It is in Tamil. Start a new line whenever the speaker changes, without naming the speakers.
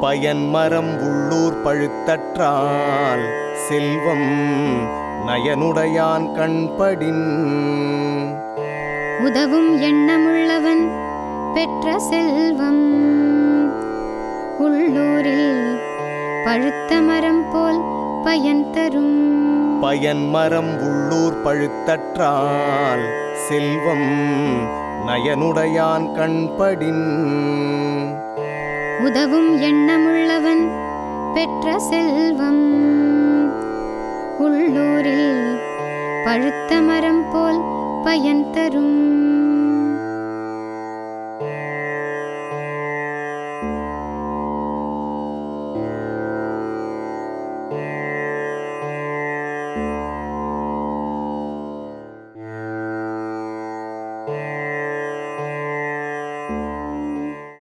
பயன்மரம் உள்ளூர் பழுத்தற்றால் செல்வம் நயனுடையான் கண்படின்
உதவும் எண்ணமுள்ளவன் பெற்ற செல்வம் உள்ளூரில் பழுத்த மரம் போல் பயன் தரும்
பயன்மரம் உள்ளூர் பழுத்தற்றால் செல்வம் நயனுடையான் கண்படின்
உதவும் எண்ணமுள்ளவன் பெற்ற செல்வம் உள்ளூரில் பழுத்த மரம் போல் பயன் தரும்